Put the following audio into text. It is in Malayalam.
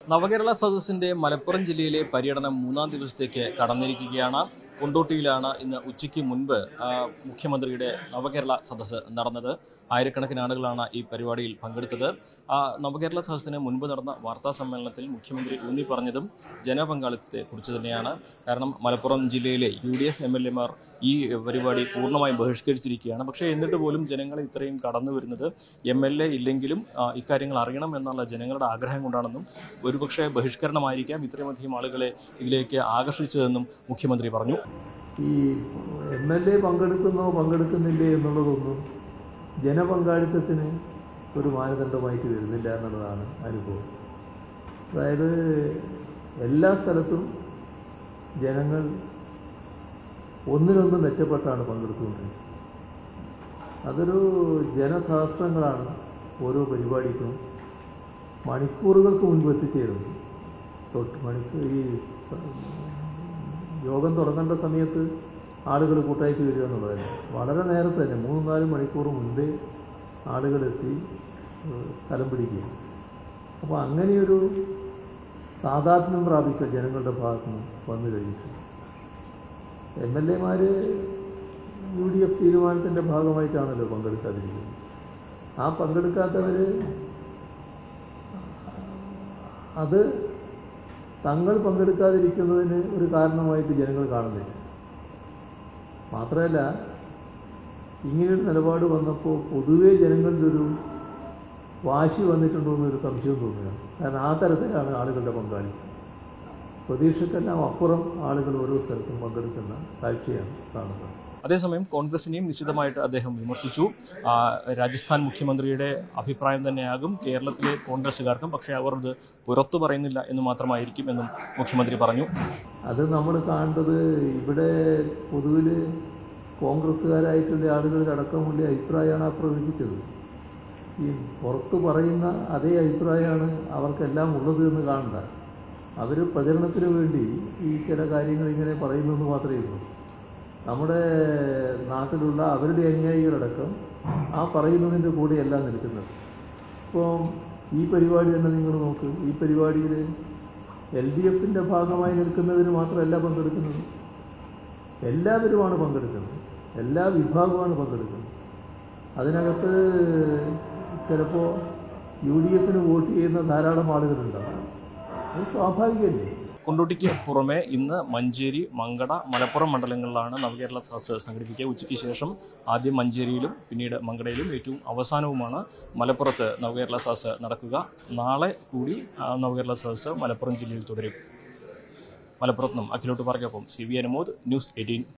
നവകേരള സദസ്സിന്റെ മലപ്പുറം ജില്ലയിലെ പര്യടനം മൂന്നാം ദിവസത്തേക്ക് കടന്നിരിക്കുകയാണ് കൊണ്ടോട്ടിയിലാണ് ഇന്ന് ഉച്ചയ്ക്ക് മുൻപ് ആ, മുഖ്യമന്ത്രിയുടെ നവകേരള സദസ്സ് നടന്നത് ആയിരക്കണക്കിന് ആളുകളാണ് ഈ പരിപാടിയിൽ പങ്കെടുത്തത് ആ നവകേരള സദസ്സിന് മുൻപ് നടന്ന വാർത്താ സമ്മേളനത്തിൽ മുഖ്യമന്ത്രി ഊന്നി പറഞ്ഞതും ജനപങ്കാളിത്തത്തെ കുറിച്ച് തന്നെയാണ് കാരണം മലപ്പുറം ജില്ലയിലെ U D F M L എമാർ ഈ പരിപാടി പൂർണ്ണമായും ബഹിഷ്കരിച്ചിരിക്കുകയാണ് പക്ഷേ എന്നിട്ട് പോലും ജനങ്ങൾ ഇത്രയും കടന്നു വരുന്നത് എം എൽ എ ഇല്ലെങ്കിലും ആ, ഇക്കാര്യങ്ങൾ അറിയണം എന്നുള്ള ജനങ്ങളുടെ ആഗ്രഹം കൊണ്ടാണെന്നും ഒരുപക്ഷെ ബഹിഷ്കരണമായിരിക്കാം ഇത്രയുമധികം ആളുകളെ ഇതിലേക്ക് ആകർഷിച്ചതെന്നും മുഖ്യമന്ത്രി പറഞ്ഞു ഈ എം എൽ എ പങ്കെടുക്കുന്നോ പങ്കെടുക്കുന്നില്ലേ എന്നുള്ളതൊന്നും ജനപങ്കാളിത്തത്തിന് ഒരു മാനദണ്ഡമായിട്ട് വരുന്നില്ല എന്നുള്ളതാണ് അനുഭവം അതായത് എല്ലാ സ്ഥലത്തും ജനങ്ങൾ ഒന്നിനൊന്ന് മെച്ചപ്പെട്ടാണ് പങ്കെടുത്തുകൊണ്ടിരിക്കുന്നത് അതൊരു ജനസഹസ്രങ്ങളാണ് ഓരോ പരിപാടിക്കും മണിക്കൂറുകൾക്ക് മുൻപ് എത്തിച്ചേരുന്നത് തൊട്ട് മണിക്കൂർ ഈ സ- യോഗം തുടങ്ങേണ്ട സമയത്ത് ആളുകൾ കൂട്ടായിട്ട് വരിക എന്നുള്ളതല്ല വളരെ നേരത്തെ തന്നെ മൂന്നും നാലും മണിക്കൂർ മുൻപേ ആളുകളെത്തി ഏഹ്, സ്ഥലം പിടിക്കുക അപ്പോൾ അങ്ങനെയൊരു താതാത്മ്യം പ്രാപിക്കുക ജനങ്ങളുടെ ഭാഗത്തു നിന്ന് വന്നു കഴിഞ്ഞിട്ടുണ്ട് എം എൽ എമാർ യു ഡി എഫ് തീരുമാനത്തിൻ്റെ ഭാഗമായിട്ടാണല്ലോ പങ്കെടുക്കാതിരിക്കുന്നത് ആ പങ്കെടുക്കാത്തവർ അത് തങ്ങൾ പങ്കെടുക്കാതിരിക്കുന്നതിന് ഒരു കാരണമായിട്ട് ജനങ്ങൾ കാണുന്നില്ല മാത്രമല്ല ഇങ്ങനെയൊരു നിലപാട് വന്നപ്പോൾ പൊതുവേ ജനങ്ങളുടെ ഒരു വാശി വന്നിട്ടുണ്ടോ എന്നൊരു സംശയം തോന്നുകയാണ് കാരണം ആ തരത്തിലാണ് ആളുകളുടെ പങ്കാളിത്തം പ്രതീക്ഷക്കെല്ലാം അപ്പുറം ആളുകൾ ഓരോ സ്ഥലത്തും പങ്കെടുക്കുന്ന കാഴ്ചയാണ് കാണുന്നത് അതേസമയം കോൺഗ്രസിനെയും നിശ്ചിതമായിട്ട് അദ്ദേഹം വിമർശിച്ചു ആ, രാജസ്ഥാൻ മുഖ്യമന്ത്രിയുടെ അഭിപ്രായം തന്നെയാകും കേരളത്തിലെ കോൺഗ്രസുകാർക്കും പക്ഷേ അവർ ഇത് പുറത്തു പറയുന്നില്ല എന്ന് മാത്രമായിരിക്കും എന്നും മുഖ്യമന്ത്രി പറഞ്ഞു അത് നമ്മൾ കാണേണ്ടത് ഇവിടെ പൊതുവിൽ കോൺഗ്രസ്സുകാരായിട്ടുള്ള ആളുകളുടെ അടക്കമുള്ള അഭിപ്രായമാണ് ആ പ്രകടിപ്പിച്ചത് ഈ പുറത്ത് പറയുന്ന അതേ അഭിപ്രായമാണ് അവർക്കെല്ലാം ഉള്ളത് എന്ന് കാണണ്ട അവർ പ്രചരണത്തിന് വേണ്ടി ഈ ചില കാര്യങ്ങൾ ഇങ്ങനെ പറയുന്നെന്ന് മാത്രമേ ഉള്ളൂ നമ്മുടെ നാട്ടിലുള്ള അവരുടെ അനുയായികളടക്കം ആ പറയുന്നതിൻ്റെ കൂടെയല്ല നിൽക്കുന്നത് ഇപ്പോൾ ഈ പരിപാടി തന്നെ നിങ്ങൾ നോക്ക് ഈ പരിപാടിയിൽ എൽ ഡി എഫിൻ്റെ ഭാഗമായി നിൽക്കുന്നവർ മാത്രമല്ല പങ്കെടുക്കുന്നത് എല്ലാവരുമാണ് പങ്കെടുക്കുന്നത് എല്ലാ വിഭാഗവുമാണ് പങ്കെടുക്കുന്നത് അതിനകത്ത് ചിലപ്പോൾ യു ഡി എഫിന് വോട്ട് ചെയ്യുന്ന ധാരാളം ആളുകളുണ്ടാവും അത് സ്വാഭാവികമല്ലേ കൊണ്ടോട്ടിക്ക് പുറമെ ഇന്ന് മഞ്ചേരി മങ്കട മലപ്പുറം മണ്ഡലങ്ങളിലാണ് നവകേരള സദസ്സ് സംഘടിപ്പിക്കുക ഉച്ചയ്ക്ക് ശേഷം ആദ്യം മഞ്ചേരിയിലും പിന്നീട് മങ്കടയിലും ഏറ്റവും അവസാനവുമാണ് മലപ്പുറത്ത് നവകേരള സദസ്സ് നടക്കുക നാളെ കൂടി ആ, നവകേരള സദസ്സ് മലപ്പുറം ജില്ലയിൽ തുടരും മലപ്പുറത്ത് നിന്നും അഖിലോട്ട് പാർക്കൊപ്പം C V Anumod news eighteen